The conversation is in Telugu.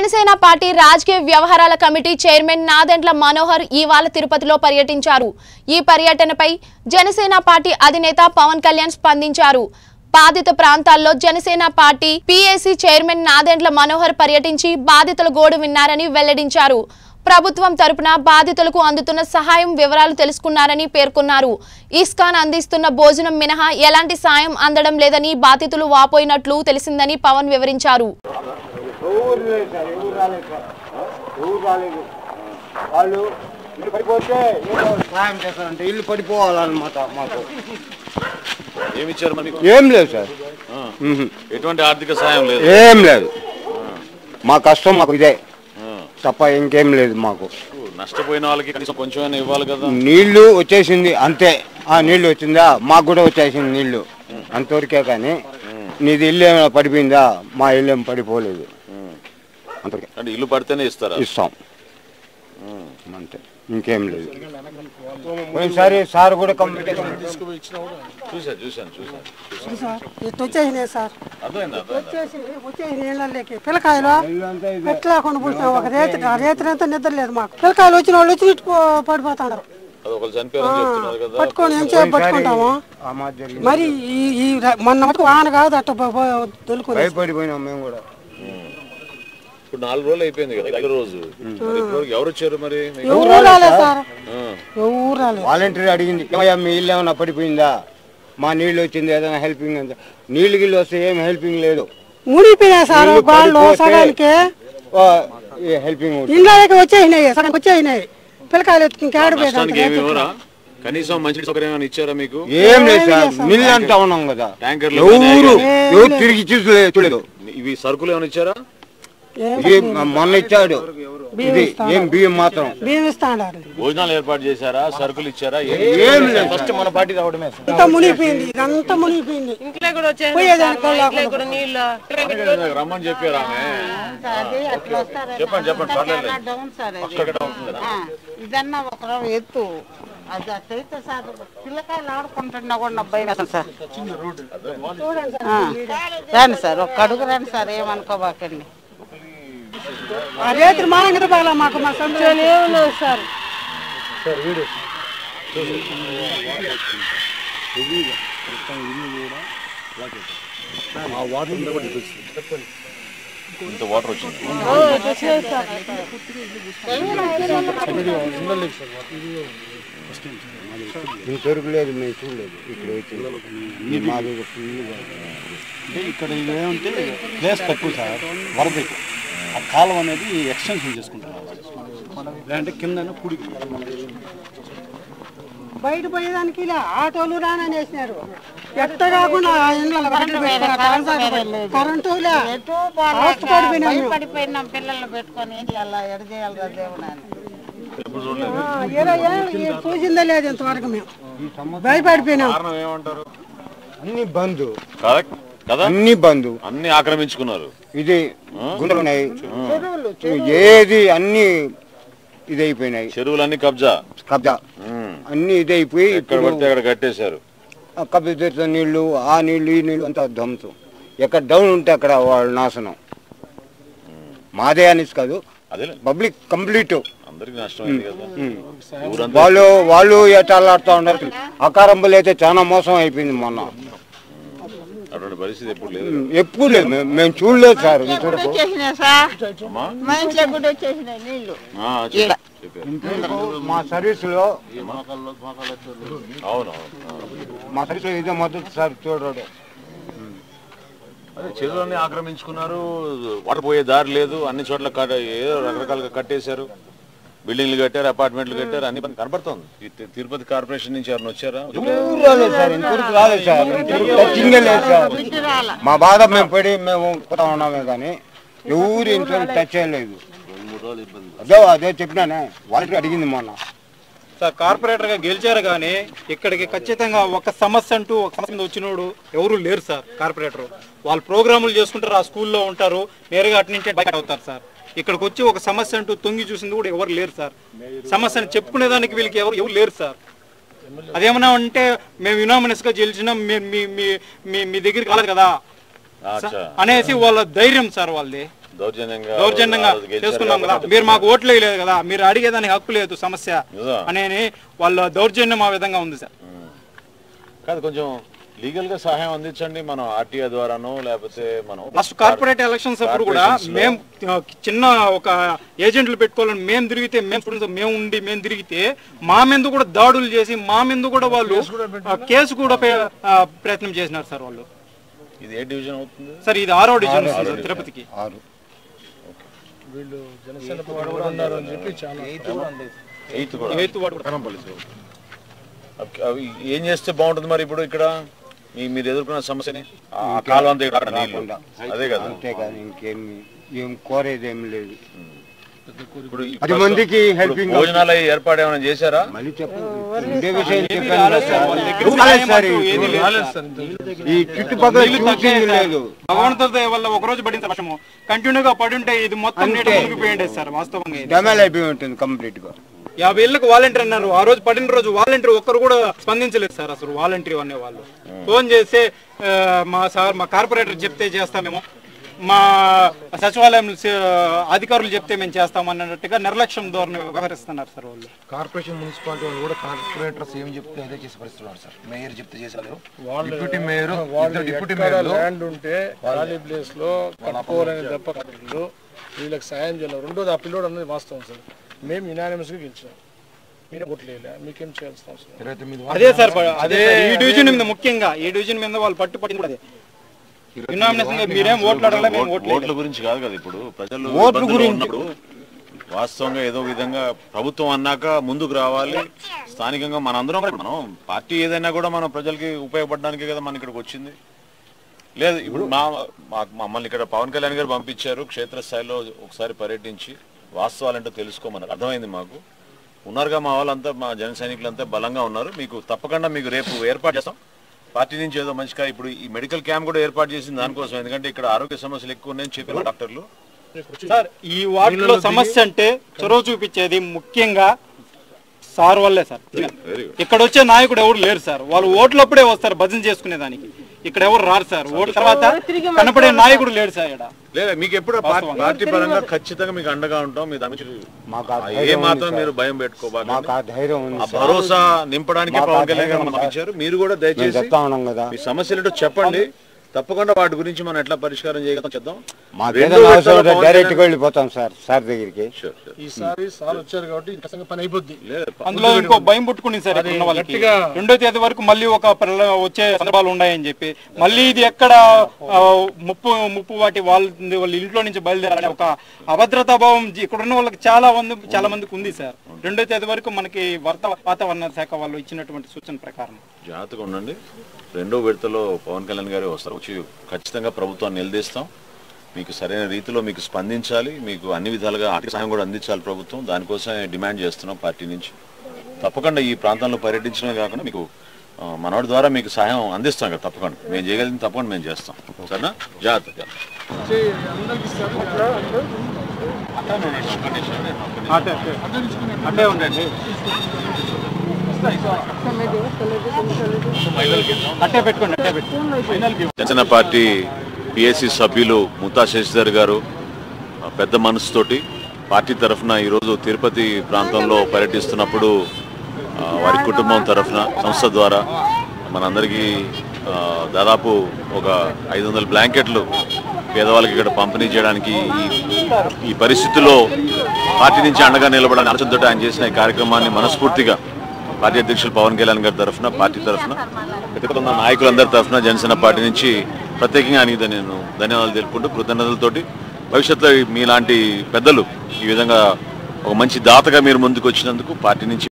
జనసేన పార్టీ రాజకీయ వ్యవహారాల కమిటీ చైర్మన్ నాదెండ్ల మనోహర్ ఇవాళ తిరుపతిలో పర్యటించారు ఈ పర్యటనపై జనసేన పార్టీ అధినేత పవన్ కళ్యాణ్ స్పందించారు బాధిత ప్రాంతాల్లో Janasena party PAC chairman Nadendla Manohar పర్యటించి బాధితుల గోడు విన్నారని వెల్లడించారు ప్రభుత్వం తరపున బాధితులకు అందుతున్న సహాయం వివరాలు తెలుసుకున్నారని పేర్కొన్నారు ఇస్కాన్ అందిస్తున్న భోజనం మినహా ఎలాంటి సాయం అందడం లేదని బాధితులు వాపోయినట్లు తెలిసిందని పవన్ వివరించారు ఎవరు లేదు సార్ ఎవరు రాలేదు సార్ ఎవరు రాలేదు వాళ్ళు ఇల్లు పడిపోతే ఏదో సహాయం చేస్తారంటే ఇల్లు పడిపోవాలన్నమాట మాకు ఏమి ఇచ్చారు మరి ఏం లేదు సార్ ఆ. మ్మ్. ఎటువంటి ఆర్థిక సాయం లేదు ఏం లేదు మా కష్టం మాకు ఇదే ఆ. తప్ప ఇంకేం లేదు మాకు నష్టపోయిన వాళ్ళకి కనీసం కొంచెమైనా ఇవ్వాలి కదా నీళ్లు వచ్చేసింది అంతే ఆ నీళ్లు వచ్చిందా మాకు కూడా వచ్చేసింది నీళ్లు అంతవరకే కానీ నీది ఇల్లు ఏమైనా పడిపోయిందా మా ఇల్లు ఏం పడిపోలేదు అంతవరకే అంటే ఇల్లు పడితేనే ఇస్తారా ఇస్తాం అంతే ఇంకేం లేదు పోయినసారి సార్ కూడా కమ్యూనికేషన్ చూశాను చూశాను చూశాను సార్ ఇటు వచ్చేసినాయి సార్ అర్థమైంది అర్థమైంది వచ్చేసి వచ్చేసి నీళ్ళకి పిల్లకాయలు ఎట్లా కొన్ని పుట్టినాం ఒక రేతి ఆ రేత్రి అంతా నిద్ర లేదు మాకు పిల్లకాయలు వచ్చిన వాళ్ళు వచ్చి ఇటు పో- పడిపోతున్నారు అది ఒకరు చనిపోయారని చెప్తున్నారు కదా పట్టుకొని ఏం చేయ పట్టుకుంటాము ఆ మాట జరిగింది. మరి ఈ ఈ ర- మొన్న మటుకు వాన కాదు అట్ట తొలుకొని భయపడిపోయినాం మేము కూడా ఇప్పుడు నాలుగు రోజులు అయిపోయింది కదా ఐదు రోజు మరి ఇప్పటివరకు ఎవరు వచ్చారు మరి మీకు? ఎవరు రాలేదు సార్ ఆ. ఎవరు రాలేదు వాలంటీర్ అడిగింది ఏమయ్యా మీ ఇల్లు ఏమైనా పడిపోయిందా మా నీళ్ళు వచ్చింది ఏదైనా హెల్పింగ్ అంత నీళ్ళు గిల్లు వస్తే ఏం హెల్పింగ్ లేదు మునిగిపోయినాయి సార్ నీళ్ళు వాళ్ళు పడిపోతే, సగానికి ఆ, ఈ హెల్పింగ్ ఉంటుంది. ఇండ్లకి వచ్చేసినాయి సగానికి వచ్చేసినాయి పిల్లకాయలు ఇంకేడిపోయేది నష్టానికి ఏమి ఇవ్వరా కనీసం మంచి సౌకర్యం ఏమైనా ఇచ్చారా మీకు ఏం లేదు సార్ నీళ్ళు అంటా ఉన్నాం కదా ట్యాంకర్లు ఎవరు కానీ ఎవరు తిరిగి చూసలేదు చూడలేదు ఇవి సరుకులు ఏమైనా ఇచ్చారా ఇది మొన్న ఇచ్చాడు ఇది ఏం బియ్యం మాత్రం బియ్యం ఇస్తాడారు భోజనాలు ఏర్పాటు చేశారా సరుకులు ఇచ్చారా ఏం ఏం లేదు ఫస్ట్ మన పార్టీ రావడమే అంతా మునిగిపోయింది ఇదంతా మునిగిపోయింది ఇంట్లో కూడా వచ్చేది పోయేదానికి సార్, మా ఇంట్లో కూడా నీళ్ళు రమ్మని చెప్పారు ఆమె చెప్పండి చెప్పండి పర్లేదు డౌన్ సార్ అది. అక్కడ ఉంటుందా ఆ, ఇదన్నా ఒక రవ్వ ఎత్తు అది అట్టయితే సార్ పిల్లకాయలు ఆడుకుంటున్నా కూడా భయం అసలు సార్ ఆ, రండి సార్ ఒక అడుగు రండి సార్ ఏమనుకోబాకండి ఆ రేత్రి మా ఇంటి బాగా మాకు మా సంతోషం ఏమన్నారు సార్ ఇంత వాటర్ వచ్చింది ఇంతవరకు లేదు మేము చూడలేదు ఇక్కడ వచ్చింది మా దగ్గర ఫుల్గా అంటే ఇక్కడ ఇది ఏమంటే ప్లేస్ తక్కువ సార్ వరద ఎక్కువ. ఆ కాలం అనేది ఎక్స్టెన్షన్ చేసుకుంటున్నారు లేదంటే కింద కుడికి బయట పోయేదానికి ఇలా ఆటోలు రానని వేసినారు ఎట్ట కాకుండా ఆ ఇండ్లలో కరెంటు పెట్టుకున్నారు. కరెంటు లే. ఎటు అవస్థ పడిపోయినాం మేము. భయపడిపోయినాం పిల్లల్ని పెట్టుకొని ఏంటి అలా ఎడ చేయాలి దేవుడు అని ఆ, ఇరవై ఏళ్ళు ఈ చూసిందే లేదు ఇంతవరకు మేము భయపడిపోయినాం కారణం ఏమంటారు అన్ని బంధు కరెక్ట్ కదా అన్ని బంధు అన్ని ఆక్రమించుకున్నారు ఇది గుండెలున్నాయి ఏది అన్ని ఇది అయిపోయినాయి చెరువులన్నీ కబ్జా కబ్జా ఉమ్. అన్ని ఇది అయిపోయి ఎక్కడ పడితే అక్కడ కట్టేశారు ఆ కబ్జా తీరుతున్న నీళ్లు ఆ నీళ్లు ఈ నీళ్లు అంతా ధ్వంసం ఎక్కడ డౌన్ ఉంటే అక్కడ వాళ్ళు నాశనం మాదే అనేసి కాదు అదే పబ్లిక్ కంప్లీట్ అందరికి నష్టం అయింది కదా ఊరంతా వాళ్ళు వాళ్ళు ఎటాలాడుతూ ఉన్నారు అకారంబులు అయితే చాలా మోసం అయిపోయింది మొన్న అటువంటి పరిస్థితి ఎప్పుడు లేదు ఎప్పుడు లేదు మేము- మేము చూడలేదు సార్ ఇంతవరకు వచ్చేసినాయి సార్ అమ్మా మా ఇంట్లో కూడా వచ్చేసినాయి నీళ్లు ఆ, చెప్పు, చెప్పారు. మా సర్వీసులో అవును అవును మా సర్వీసులో ఇదే మొదటి సార్ చూడడు అదే చెరువులన్నీ ఆక్రమించుకున్నారు వాటర్ పోయే దారి లేదు అన్ని చోట్ల కట్ట ఏదో రకరకాలుగా కట్టేశారు బిల్డింగ్లు కట్టారు అపార్ట్మెంట్లు కట్టారు అన్ని పని కనపడుతోంది ఈ తి- తిరుపతి కార్పొరేషన్ నుంచి ఎవరిని వచ్చారా రాలేదు సార్ ఇంతవరకు రాలేదు సార్ ఇంతవరకు టచింగే లేదు సార్ మా బాధ మేము పడి మేము పోతా ఉన్నామే కానీ ఎవరు ఇంతవరకు టచ్ చేయలేదు అదే అదే చెప్పినానే వాళ్ళకి అడిగింది మొన్న సార్ కార్పొరేటర్ గా గెలిచారు కానీ ఇక్కడికి ఖచ్చితంగా ఒక సమస్య అంటూ ఒక సమస్య మీద వచ్చినోడు ఎవరు లేరు సార్ కార్పొరేటర్ వాళ్ళు ప్రోగ్రాములు చేసుకుంటారు ఆ స్కూల్లో ఉంటారు నేరుగా అటు నుంచే బయట అవుతారు సార్ ఇక్కడికి వచ్చి ఒక సమస్య అంటూ తొంగి చూసింది కూడా ఎవరు లేరు సార్ సమస్యను చెప్పుకునేదానికి వీళ్ళకి ఎవరు ఎవరు లేరు సార్ అదేమన్నా అంటే మేము యునామినస్ గా గెలిచినాం మీ మీ మీ మీ- మీ దగ్గరికి రాలేదు కదా అచ్చా అనేసి వాళ్ళ ధైర్యం సార్ వాళ్ళది దౌర్జన్యంగా దౌర్జన్యంగా ఆ రోజు గెలిచారు చేసుకున్నాం కదా కాబట్టి మీరు మాకు ఓట్లు వేయలేదు కదా మీరు అడిగేదానికి హక్కు లేదు సమస్య నిజం. అనేది వాళ్ళ దౌర్జన్యం ఆ విధంగా ఉంది సార్ కాదు కొంచెం లీగల్ గా సహాయం అందించండి మనం ఆర్టీఐ ద్వారానో లేకపోతే మనం ఫస్ట్ కార్పొరేట్ ఎలక్షన్స్ అప్పుడు కూడా Corporations లో- మేము ఆ, చిన్న ఒక ఏజెంట్లు పెట్టుకోవాలని మేము తిరిగితే మేము స్టూడెంట్స్ మేము ఉండి మేము తిరిగితే మా మీద కూడా దాడులు చేసి మా మీద కూడా వాళ్ళు ఆ, కేసు కూడా పే- ఆ, ప్రయత్నం చేసినారు సార్ వాళ్ళు ఇది ఏ డివిజన్ అవుతుంది సార్ ఇది ఆరో డివిజన్ వస్తుంది సార్ తిరుపతికి ఆరు ఎయిత్ కూడా ఎయిత్ వార్డు కూడా. అవి- అవి ఏం చేస్తే బాగుంటుంది మరి ఇప్పుడు ఇక్కడ మీ మీరు ఎదుర్కొన్న సమస్యని ఆ కాలం అంతా ఇక్కడ అక్కడ నీళ్లు అదే కదా అంతేకాదు ఇంకేమి ఏం కోరేది ఏం లేదు ఇప్పుడు ఈ పది మందికి ఇప్పుడు హెల్పింగ్ భోజనాలు అవి ఏర్పాటు ఏమైనా చేశారా మళ్ళీ చెప్పు ఉండే విషయం ఏమీ చెప్పాను రాలేదు సార్. వాళ్ళ దగ్గర సహాయం సార్ అంటూ ఏమీ లేదు. ఈ చుట్టుపక్కల నీళ్లు తగ్గాయి చూసింది సార్. లేదు భగవంతుడి దయ వల్ల ఒక రోజు పడింది వర్షము కంటిన్యూగా పడి ఉంటే ఇది మొత్తం నీటి అంతే. మునిగిపోయింది సార్ వాస్తవంగా ఇది. డెమల్ అయిపోయి ఉంటుంది కంప్లీట్ గా యాభై ఏళ్ళకి వాలంటీర్ అన్నారు ఆ రోజు పడిన రోజు వాలంటీర్ ఒక్కరు కూడా స్పందించలేదు సార్ అసలు వాలంటీర్ అనే వాళ్ళు ఫోన్ చేస్తే ఆ, మా సార్ మా కార్పొరేటర్ చెప్తే చేస్తామేమో మా సచివాలయం స- అధికారులు చెప్తే మేము చేస్తాం అన్నట్టుగా నిర్లక్ష్యం ధోరణి వ్యవహరిస్తున్నారు సార్ వాళ్ళు కార్పొరేషన్ మున్సిపాలిటీ వాళ్ళు కూడా కార్పొరేటర్స్ ఏం చెప్తే అదే చేసి పరిస్థితున్నారు సార్ మేయర్ చెప్తే చేశారు డిప్యూటీ మేయర్ ఇద్దరు డిప్యూటీ మేయర్లు ల్యాండ్ ఉంటే ఖాళీ ప్లేస్ లో కట్టుకోవాలని తప్ప కట్టలేదు వీళ్ళకి సాయం చేయాలి రెండోది ఆ పిల్లోడు అన్నది వాస్తవం సార్ మేము యునానిమస్ గా గెలిచాం మీరు ఓట్లేలే మీకేం చేయాల్సిన అవసరం లేదు. ఇరవై తొమ్మిది అదే సార్ అదే ఈ డివిజన్ మీద ముఖ్యంగా ఈ డివిజన్ మీద వాళ్ళు పట్టుపట్టి కూడా అదే Unanimous గా మీరేం ఓట్లు అడగలే మేము ఓట్లు ఓట్ల గురించి కాదు కదా ఇప్పుడు ప్రజలు ఓట్ల ఇబ్బందుల్లో గురించి. ఉన్నప్పుడు వాస్తవంగా ఏదో విధంగా ప్రభుత్వం అన్నాక ముందుకు రావాలి స్థానికంగా మనందరం కూడా మనం పార్టీ ఏదైనా కూడా మనం ప్రజలకి ఉపయోగపడడానికే కదా మనం ఇక్కడికి వచ్చింది లేదు ఇప్పుడు మా మా- మమ్మల్ని ఇక్కడ పవన్ కళ్యాణ్ గారు పంపించారు క్షేత్రస్థాయిలో ఒకసారి పర్యటించి వాస్తవాలంటూ తెలుసుకోమన్నారు అర్థమైంది మాకు ఉన్నారుగా మా వాళ్ళంతా మా జన సైనికులంతా బలంగా ఉన్నారు మీకు తప్పకుండా మీకు రేపు ఏర్పాటు చేస్తాం పార్టీ నుంచి ఏదో మంచిగా ఇప్పుడు ఈ మెడికల్ క్యాంప్ కూడా ఏర్పాటు చేసింది దానికోసం ఎందుకంటే ఇక్కడ ఆరోగ్య సమస్యలు ఎక్కువ ఉన్నాయని చెప్పారు డాక్టర్లు సార్ ఈ వార్డులో సమస్య అంటే చొరవ చూపించేది ముఖ్యంగా సార్ వల్లే సార్ వెరీ గుడ్ ఇక్కడ వచ్చే నాయకుడు ఎవరు లేరు సార్ వాళ్ళు ఓట్లప్పుడే వస్తారు భజన చేసుకునే దానికి ఇక్కడ ఎవరు రారు సార్ ఓట్ల తర్వాత కనపడే నాయకుడు లేడు సార్ ఇక్కడ లేదా మీకు ఎప్పుడు పార్టీ పార్టీ పరంగా ఖచ్చితంగా మీకు అండగా ఉంటాం మీ దాని గురించి మాకు ఆ ఏ ధైర్యం ఉంది మాత్రం సార్. మీరు భయం పెట్టుకోబాకండి మాకు ఆ ధైర్యం ఉంది ఆ సార్. భరోసా నింపడానికి మాకు ఆ పవన్ కళ్యాణ్ గారు ధైర్యం మనకు ఉంది ఇచ్చారు మీరు కూడా మేము దయచేసి చెప్తా ఉన్నాం కదా మీ సమస్యలు ఏంటో చెప్పండి తప్పకుండా వాటి గురించి మనం ఎట్లా పరిష్కారం చేయగలం చేద్దాం మాకు రెండో ఏదైనా విడతలో అవసరం పవన్ డైరెక్ట్ గా కళ్యాణ్- వెళ్ళిపోతాం సార్ సార్ దగ్గరికి Sure, sure. ఈసారి సార్ వచ్చారు కాబట్టి ఖచ్చితంగా పని అయిపోద్ది లేదు, అందులో ఇంకో భయం పుట్టుకుంది సార్ ఇక్కడ ఉన్న వాళ్ళకి గట్టిగా- రెండో తేదీ వరకు మళ్ళీ ఒక ప్రళ- వచ్చే సందర్భాలు ఉన్నాయని చెప్పి మళ్ళీ ఇది ఎక్కడ ఆ, ముప్పు ముప్పు వాటి వాళ్ళ వాళ్ళ ఇంట్లో నుంచి బయలుదేరాలని ఒక అభద్రతా భావం జీ- ఇక్కడ ఉన్న వాళ్ళకి చాలా మంది చాలా మందికి ఉంది సార్ రెండో తేదీ వరకు మనకి వార్త వాతావరణ శాఖ వాళ్ళు ఇచ్చినటువంటి సూచన ప్రకారం జాగ్రత్తగా ఉండండి రెండో విడతలో పవన్ కళ్యాణ్ గారే వస్తారు వచ్చి ఖచ్చితంగా ప్రభుత్వాన్ని నిలదీస్తాం మీకు సరైన రీతిలో మీకు స్పందించాలి మీకు అన్ని విధాలుగా ఆర్థిక సహాయం కూడా అందించాలి ప్రభుత్వం దానికోసమే డిమాండ్ చేస్తున్నాం పార్టీ నుంచి తప్పకుండా ఈ ప్రాంతంలో పర్యటించడమే కాకుండా మీకు ఆ, మనోడి ద్వారా మీకు సహాయం అందిస్తాం కదా తప్పకుండా మేము చేయగలిగింది తప్పకుండా మేము చేస్తాం సరేనా జాగ్రత్త జాగ్రత్త అంటే ఉండండి అట్టే పెట్టుకోండి అట్టే పెట్టుకోండి జనసేన పార్టీ పిఎస్సి సభ్యులు ముత్తా శశిధర్ గారు ఆ, పెద్ద మనసుతోటి పార్టీ తరఫున ఈరోజు తిరుపతి ప్రాంతంలో పర్యటిస్తున్నప్పుడు ఆ, వారి కుటుంబం తరఫున సంస్థ ద్వారా మనందరికీ ఆ, దాదాపు ఒక ఐదు వందల బ్లాంకెట్లు పేదవాళ్ళకి ఇక్కడ పంపిణీ చేయడానికి ఈ ఈ పరిస్థితుల్లో పార్టీ నుంచి అండగా నిలబడాలని ఆలోచనతో ఆయన చేసిన ఈ కార్యక్రమాన్ని మనస్ఫూర్తిగా పార్టీ అధ్యక్షులు పవన్ కళ్యాణ్ గారి తరఫున పార్టీ తరఫున ఇక్కడ ఉన్న నాయకులందరి తరఫున జనసేన పార్టీ నుంచి ప్రత్యేకంగా ఆయనకి నేను ధన్యవాదాలు తెలుపుకుంటూ కృతజ్ఞతలతోటి భవిష్యత్తులో మీలాంటి పెద్దలు ఈ విధంగా ఒక మంచి దాతగా మీరు ముందుకు వచ్చినందుకు పార్టీ నుంచి